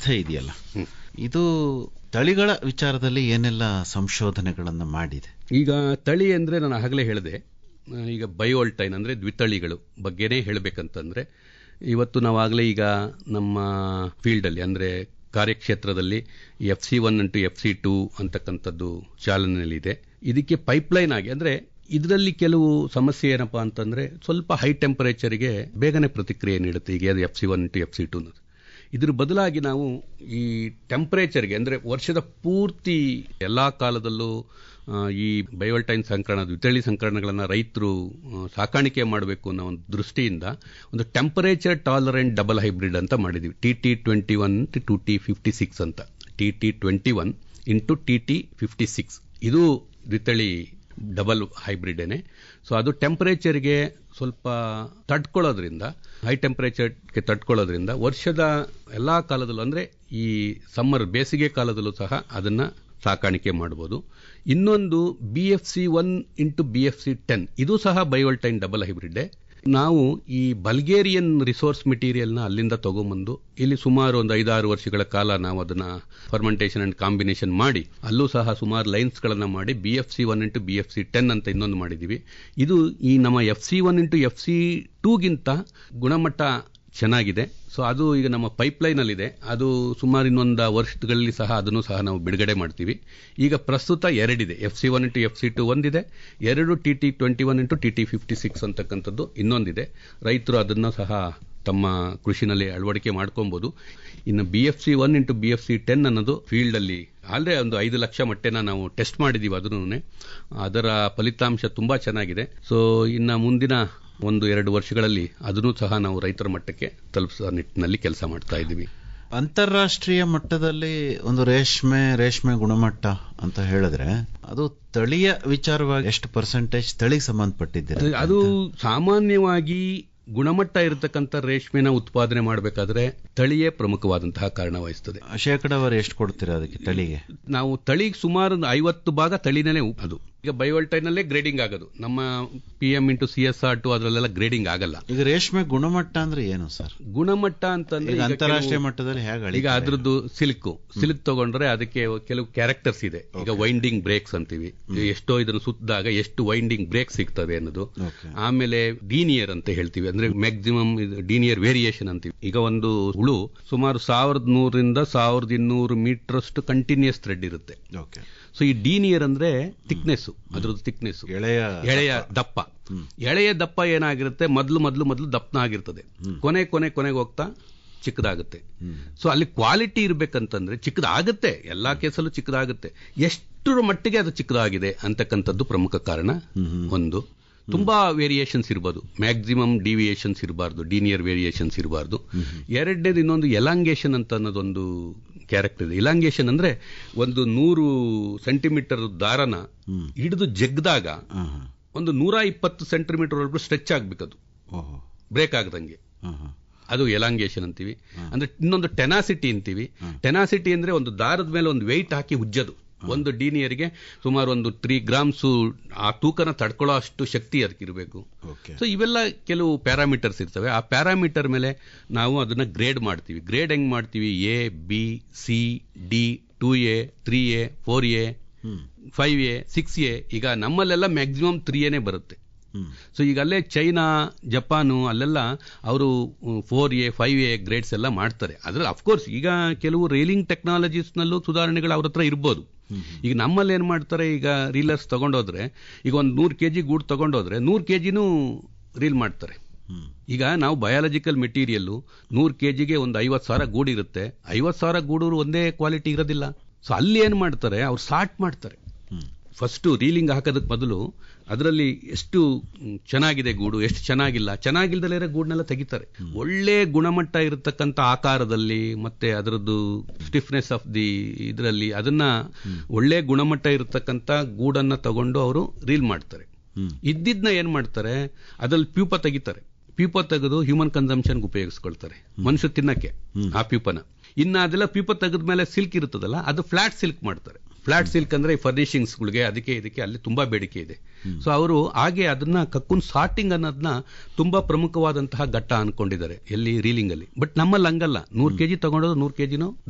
ಸಂಸ್ಥೆ ಇದೆಯಲ್ಲ ಇದು ತಳಿಗಳ ವಿಚಾರದಲ್ಲಿ ಏನೆಲ್ಲ ಸಂಶೋಧನೆಗಳನ್ನು ಮಾಡಿದೆ ಈಗ ತಳಿ ಅಂದ್ರೆ ನಾನು ಆಗಲೇ ಹೇಳಿದೆ ಆ, ಈಗ ಬಯೋಲ್ಟೈನ್ ಅಂದ್ರೆ ದ್ವಿತಳಿಗಳು ಬಗ್ಗೆನೇ ಹೇಳಬೇಕಂತಂದ್ರೆ ಇವತ್ತು ನಾವಾಗಲೇ ಈಗ ನಮ್ಮ ಫೀಲ್ಡಲ್ಲಿ ಅಂದ್ರೆ ಕಾರ್ಯಕ್ಷೇತ್ರದಲ್ಲಿ F C one to F C two ಅಂತಕ್ಕಂಥದ್ದು ಚಾಲನೆಯಲ್ಲಿದೆ ಇದಕ್ಕೆ ಪೈಪ್ಲೈನ್ ಆಗಿ ಅಂದ್ರೆ ಇದರಲ್ಲಿ ಕೆಲವು ಸಮಸ್ಯೆ ಏನಪ್ಪಾ ಅಂತಂದ್ರೆ ಸ್ವಲ್ಪ ಹೈ ಟೆಂಪರೇಚರ್ಗೆ ಬೇಗನೆ ಪ್ರತಿಕ್ರಿಯೆ ನೀಡುತ್ತೆ ಈಗ F C one to F C two ಅನ್ನೋದು ಇದ್ರ ಬದಲಾಗಿ ನಾವು ಈ ಟೆಂಪರೇಚರ್ಗೆ ಅಂದ್ರೆ ವರ್ಷದ ಪೂರ್ತಿ ಎಲ್ಲಾ ಕಾಲದಲ್ಲೂ ಆ, ಈ ಬಯೋಲ್ಟೈನ್ ಸಂಕರಣ ದ್ವಿತಳಿ ಸಂಕರಣಗಳನ್ನು ರೈತರು ಆ, ಸಾಕಾಣಿಕೆ ಮಾಡಬೇಕು ಅನ್ನೋ ಒಂದು ದೃಷ್ಟಿಯಿಂದ ಒಂದು ಟೆಂಪರೇಚರ್ ಟಾಲರೆಂಟ್ ಡಬಲ್ ಹೈಬ್ರಿಡ್ ಅಂತ ಮಾಡಿದ್ವಿ T T twenty one to T fifty six ಅಂತ T T twenty one into T T fifty six ಇದು ದ್ವಿತಳಿ ಡಬಲ್ ಹೈಬ್ರಿಡೇನೆ ಸೊ ಅದು ಟೆಂಪರೇಚರ್ಗೆ ಸ್ವಲ್ಪ ತಡ್ಕೊಳ್ಳೋದ್ರಿಂದ ಹೈ ಟೆಂಪರೇಚರ್ಗೆ ತಡ್ಕೊಳ್ಳೋದ್ರಿಂದ ವರ್ಷದ ಎಲ್ಲಾ ಕಾಲದಲ್ಲೂ ಅಂದ್ರೆ ಈ ಸಮ್ಮರ್ ಬೇಸಿಗೆ ಕಾಲದಲ್ಲೂ ಸಹ ಅದನ್ನ ಸಾಕಾಣಿಕೆ ಮಾಡಬಹುದು ಇನ್ನೊಂದು B F C one into B F C ten ಇದು ಸಹ ಬಯೋಲ್ಟೈನ್ ಡಬಲ್ ಹೈಬ್ರಿಡ್ ನಾವು ಈ ಬಲ್ಗೇರಿಯನ್ ರಿಸೋರ್ಸ್ ಮೆಟೀರಿಯಲ್ನ ಅಲ್ಲಿಂದ ತಗೊಂಬಂದು ಇಲ್ಲಿ ಸುಮಾರು ಒಂದು ಐದಾರು ವರ್ಷಗಳ ಕಾಲ ನಾವು ಅದನ್ನ ಫರ್ಮೆಂಟೇಷನ್ ಅಂಡ್ ಕಾಂಬಿನೇಷನ್ ಮಾಡಿ ಅಲ್ಲೂ ಸಹ ಸುಮಾರು ಲೈನ್ಸ್ಗಳನ್ನು ಮಾಡಿ B F C one into B F C ten ಅಂತ ಇನ್ನೊಂದು ಮಾಡಿದ್ದೀವಿ ಇದು ಈ ನಮ್ಮ F C one into F C ಟೂಗಿಂತ ಗುಣಮಟ್ಟ ಚೆನ್ನಾಗಿದೆ ಸೊ ಅದು ಈಗ ನಮ್ಮ ಪೈಪ್ಲೈನಲ್ಲಿದೆ ಅದು ಸುಮಾರು ಇನ್ನೊಂದು ವರ್ಷಗಳಲ್ಲಿ ಸಹ ಅದನ್ನು ಸಹ ನಾವು ಬಿಡುಗಡೆ ಮಾಡ್ತೀವಿ ಈಗ ಪ್ರಸ್ತುತ ಎರಡಿದೆ F C one into F C two ಒಂದಿದೆ ಎರಡು T T twenty one into T T fifty six ಅಂತಕ್ಕಂಥದ್ದು ಇನ್ನೊಂದಿದೆ ರೈತರು ಅದನ್ನು ಸಹ ತಮ್ಮ ಕೃಷಿನಲ್ಲಿ ಅಳವಡಿಕೆ ಮಾಡ್ಕೊಬಹುದು ಇನ್ನು B F C one into B F C ten ಅನ್ನೋದು ಫೀಲ್ಡ್ ಅಲ್ಲಿ ಆಲ್ರೆ ಒಂದು ಐದು ಲಕ್ಷ ಮಟ್ಟೆನ ನಾವು ಟೆಸ್ಟ್ ಮಾಡಿದೀವಿ ಅದನ್ನು ಅದರ ಫಲಿತಾಂಶ ತುಂಬಾ ಚೆನ್ನಾಗಿದೆ ಸೊ ಇನ್ನು ಮುಂದಿನ ಒಂದು ಎರಡು ವರ್ಷಗಳಲ್ಲಿ ಅದನ್ನು ಸಹ ನಾವು ರೈತರ ಮಟ್ಟಕ್ಕೆ ತಲುಪಿಸುವ ನಿಟ್ಟಿನಲ್ಲಿ ಕೆಲಸ ಮಾಡ್ತಾ ಇದ್ದೀವಿ ಅಂತಾರಾಷ್ಟ್ರೀಯ ಮಟ್ಟದಲ್ಲಿ ಒಂದು ರೇಷ್ಮೆ ರೇಷ್ಮೆ ಗುಣಮಟ್ಟ ಅಂತ ಹೇಳಿದ್ರೆ ಅದು ತಳಿಯ ವಿಚಾರವಾಗಿ ಎಷ್ಟು ಪರ್ಸೆಂಟೇಜ್ ತಳಿಗೆ ಸಂಬಂಧಪಟ್ಟಿದ್ದೀರ ಅದು ಸಾಮಾನ್ಯವಾಗಿ ಗುಣಮಟ್ಟ ಇರತಕ್ಕಂಥ ರೇಷ್ಮೆನ ಉತ್ಪಾದನೆ ಮಾಡಬೇಕಾದ್ರೆ ತಳಿಯೇ ಪ್ರಮುಖವಾದಂತಹ ಕಾರಣ ವಹಿಸ್ತದೆ ಶೇಕಡಾವಾರು ಎಷ್ಟು ಕೊಡ್ತೀರಾ ಅದಕ್ಕೆ ತಳಿಗೆ ನಾವು ತಳಿಗೆ ಸುಮಾರು ಒಂದು ಐವತ್ತು ಭಾಗ ತಳಿನೇ ಅದು ಈಗ ಬಯೋಲ್ಟೈನಲ್ಲೇ ಗ್ರೇಡಿಂಗ್ ಆಗೋದು ನಮ್ಮ P M into C S R two ಅದರಲ್ಲೆಲ್ಲ ಗ್ರೇಡಿಂಗ್ ಆಗಲ್ಲ ಈಗ ರೇಷ್ಮೆ ಗುಣಮಟ್ಟ ಅಂದ್ರೆ ಏನು ಸರ್ ಗುಣಮಟ್ಟ ಅಂತಂದ್ರೆ ಈಗ ಈಗ ಅಂತಾರಾಷ್ಟ್ರೀಯ ಕೆಲವು- ಮಟ್ಟದಲ್ಲಿ ಹೇಗೆ ಈಗ ಅದ್ರದ್ದು ಸಿಲ್ಕ್ ಸಿಲ್ಕ್ ತಗೊಂಡ್ರೆ ಅದಕ್ಕೆ ಕೆಲವು ಕ್ಯಾರೆಕ್ಟರ್ಸ್ ಇದೆ ಈಗ ವೈಂಡಿಂಗ್ ಬ್ರೇಕ್ಸ್ ಅಂತೀವಿ ಎಷ್ಟೋ ಇದನ್ನು ಸುತ್ತಿದಾಗ ಎಷ್ಟು ವೈಂಡಿಂಗ್ ಬ್ರೇಕ್ ಸಿಗ್ತದೆ ಅನ್ನೋದು ಆಮೇಲೆ ಡೀನಿಯರ್ ಅಂತ ಹೇಳ್ತೀವಿ ಅಂದ್ರೆ ಮ್ಯಾಕ್ಸಿಮಮ್ ಡೀನಿಯರ್ ವೇರಿಯೇಷನ್ ಅಂತೀವಿ ಈಗ ಒಂದು ಹುಳು ಸುಮಾರು ಸಾವಿರದ ನೂರರಿಂದ ಸಾವಿರದ ಇನ್ನೂರು ಮೀಟರ್ ಅಷ್ಟು ಕಂಟಿನ್ಯೂಸ್ ಥ್ರೆಡ್ ಇರುತ್ತೆ ಓಕೆ ಸೊ ಈ ಡೀನಿಯರ್ ಅಂದ್ರೆ ಥಿಕ್ನೆಸ್ ಅದ್ರದ್ದು ಥಿಕ್ನೆಸ್ ಎಳೆಯ ಎಳೆಯ ದಪ್ಪ ಎಳೆಯ ದಪ್ಪ ಏನಾಗಿರುತ್ತೆ ಮೊದಲು ಮೊದಲು ಮೊದಲು ದಪ್ಪನ ಆಗಿರ್ತದೆ ಕೊನೆ ಕೊನೆ ಕೊನೆಗೆ ಹೋಗ್ತಾ ಚಿಕ್ಕದಾಗುತ್ತೆ ಸೊ ಅಲ್ಲಿ ಕ್ವಾಲಿಟಿ ಇರ್ಬೇಕಂತಂದ್ರೆ ಚಿಕ್ಕದಾಗುತ್ತೆ ಎಲ್ಲಾ ಕೇಸಲ್ಲೂ ಚಿಕ್ಕದಾಗುತ್ತೆ ಎಷ್ಟರ ಮಟ್ಟಿಗೆ ಅದು ಚಿಕ್ಕದಾಗಿದೆ ಅಂತಕ್ಕಂಥದ್ದು ಪ್ರಮುಖ ಕಾರಣ ಒಂದು ತುಂಬಾ ವೇರಿಯೇಷನ್ಸ್ ಇರ್ಬೋದು ಮ್ಯಾಕ್ಸಿಮಮ್ ಡಿವಿಯೇಷನ್ಸ್ ಇರಬಾರ್ದು ಡೀನಿಯರ್ ವೇರಿಯೇಷನ್ಸ್ ಇರಬಾರ್ದು ಎರಡನೇದು ಇನ್ನೊಂದು ಎಲಾಂಗೇಷನ್ ಅಂತ ಅನ್ನೋದೊಂದು ಕ್ಯಾರೆಕ್ಟರ್ ಇದೆ ಇಲಾಂಗೇಷನ್ ಅಂದ್ರೆ ಒಂದು ನೂರು ಸೆಂಟಿಮೀಟರ್ ದಾರನ ಹಿಡಿದು ಜಗ್ದಾಗ ಒಂದು ನೂರ ಇಪ್ಪತ್ತು ಸೆಂಟಿಮೀಟರ್ ವರೆಗೂ ಸ್ಟ್ರೆಚ್ ಆಗ್ಬೇಕದು ಓಹೋ ಬ್ರೇಕ್ ಆಗದಂಗೆ ಅದು ಎಲಾಂಗೇಷನ್ ಅಂತೀವಿ ಅಂದ್ರೆ ಇನ್ನೊಂದು ಟೆನಾಸಿಟಿ ಅಂತೀವಿ ಟೆನಾಸಿಟಿ ಅಂದ್ರೆ ಒಂದು ದಾರದ ಮೇಲೆ ಒಂದು ವೆಯ್ಟ್ ಹಾಕಿ ಉಜ್ಜೋದು ಒಂದು ಡೀನಿಯರ್ಗೆ ಸುಮಾರು ಒಂದು ತ್ರೀ ಗ್ರಾಮ್ಸ್ ಆ ತೂಕನ ತಡ್ಕೊಳ್ಳೋ ಅಷ್ಟು ಶಕ್ತಿ ಅದಕ್ಕಿರಬೇಕು ಓಕೆ ಸೊ ಇವೆಲ್ಲ ಕೆಲವು ಪ್ಯಾರಾಮೀಟರ್ಸ್ ಇರ್ತವೆ ಆ ಪ್ಯಾರಾಮೀಟರ್ ಮೇಲೆ ನಾವು ಅದನ್ನ ಗ್ರೇಡ್ ಮಾಡ್ತೀವಿ ಗ್ರೇಡ್ ಹೆಂಗ್ ಮಾಡ್ತೀವಿ A B C D two A three A four A five A six A ಈಗ ನಮ್ಮಲ್ಲೆಲ್ಲ ಮ್ಯಾಕ್ಸಿಮಮ್ ತ್ರೀ ಎನೇ ಬರುತ್ತೆ ಸೊ ಈಗ ಅಲ್ಲೇ ಚೈನಾ ಜಪಾನು ಅಲ್ಲೆಲ್ಲ ಅವರು four A five A grades ಎಲ್ಲ ಮಾಡ್ತಾರೆ ಅದ್ರಲ್ಲಿ ಅಫ್ಕೋರ್ಸ್ ಈಗ ಕೆಲವು ರೈಲಿಂಗ್ ಟೆಕ್ನಾಲಜೀಸ್ನಲ್ಲೂ ಸುಧಾರಣೆಗಳು ಅವ್ರ ಹತ್ರ ಇರ್ಬೋದು ಈಗ ನಮ್ಮಲ್ಲಿ ಏನ್ ಮಾಡ್ತಾರೆ ಈಗ ರೀಲರ್ಸ್ ತಗೊಂಡೋದ್ರೆ ಈಗ ಒಂದು ನೂರು ಕೆಜಿ ಗೂಡ್ ತಗೊಂಡೋದ್ರೆ ನೂರು ಕೆಜಿನೂ ರೀಲ್ ಮಾಡ್ತಾರೆ ಈಗ ನಾವು ಬಯಾಲಜಿಕಲ್ ಮೆಟೀರಿಯಲ್ ನೂರು ಕೆಜಿಗೆ ಒಂದು ಐವತ್ತು ಸಾವಿರ ಗೂಡು ಇರುತ್ತೆ ಐವತ್ತು ಸಾವಿರ ಗೂಡು ಒಂದೇ ಕ್ವಾಲಿಟಿ ಇರೋದಿಲ್ಲ ಸೊ ಅಲ್ಲಿ ಏನ್ ಮಾಡ್ತಾರೆ ಅವ್ರು ಸಾರ್ಟ್ ಮಾಡ್ತಾರೆ ಫಸ್ಟ್ ರೀಲಿಂಗ್ ಹಾಕೋದಕ್ಕೆ ಮೊದಲು ಅದರಲ್ಲಿ ಎಷ್ಟು ಮ್, ಚೆನ್ನಾಗಿದೆ ಗೂಡು ಎಷ್ಟು ಚೆನ್ನಾಗಿಲ್ಲ ಚೆನ್ನಾಗಿಲ್ದಲೇ ಇರೋ ಗೂಡನ್ನೆಲ್ಲ ತೆಗಿತಾರೆ ಒಳ್ಳೆ ಗುಣಮಟ್ಟ ಇರತಕ್ಕಂತ ಆಕಾರದಲ್ಲಿ ಮತ್ತೆ ಅದರದ್ದು ಸ್ಟಿಫ್ನೆಸ್ ಆಫ್ ದಿ ಇದರಲ್ಲಿ ಅದನ್ನ ಒಳ್ಳೆ ಗುಣಮಟ್ಟ ಇರತಕ್ಕಂತ ಗೂಡನ್ನ ತಗೊಂಡು ಅವರು ರೀಲ್ ಮಾಡ್ತಾರೆ ಇದ್ದಿದ್ನ ಏನ್ ಮಾಡ್ತಾರೆ ಅದ್ರಲ್ಲಿ ಪ್ಯೂಪ ತೆಗಿತಾರೆ ಪ್ಯೂಪ ತೆಗೆದು ಹ್ಯೂಮನ್ ಕನ್ಸಂಪ್ಷನ್ಗೆ ಉಪಯೋಗಿಸ್ಕೊಳ್ತಾರೆ ಮನುಷ್ಯ ತಿನ್ನಕ್ಕೆ ಆ ಪ್ಯೂಪನ ಇನ್ನ ಅದೆಲ್ಲ ಪ್ಯೂಪ ತೆಗೆದ ಮೇಲೆ ಸಿಲ್ಕ್ ಇರುತ್ತದಲ್ಲ ಅದು ಫ್ಲಾಟ್ ಸಿಲ್ಕ್ ಮಾಡ್ತಾರೆ ಫ್ಲಾಟ್ ಸಿಲ್ಕ್ ಅಂದ್ರೆ ಫರ್ನಿಶಿಂಗ್ಸ್ ಗಳಿಗೆ ಅದಕ್ಕೆ ಇದಕ್ಕೆ ಅಲ್ಲಿ ತುಂಬಾ ಬೇಡಿಕೆ ಇದೆ ಸೊ ಅವರು ಹಾಗೆ ಅದನ್ನ ಕಕ್ಕುನ್ ಸಾರ್ಟಿಂಗ್ ಅನ್ನೋದನ್ನ ತುಂಬಾ ಪ್ರಮುಖವಾದಂತಹ ಘಟ್ಟ ಅನ್ಕೊಂಡಿದ್ದಾರೆ ಎಲ್ಲಿ ರೀಲಿಂಗ್ ಅಲ್ಲಿ ಬಟ್ ನಮ್ಮಲ್ಲಿ ಹಂಗಲ್ಲ ನೂರ್ ಕೆಜಿ ತಗೊಂಡೋದು ನೂರ್ ಕೆಜಿನೂ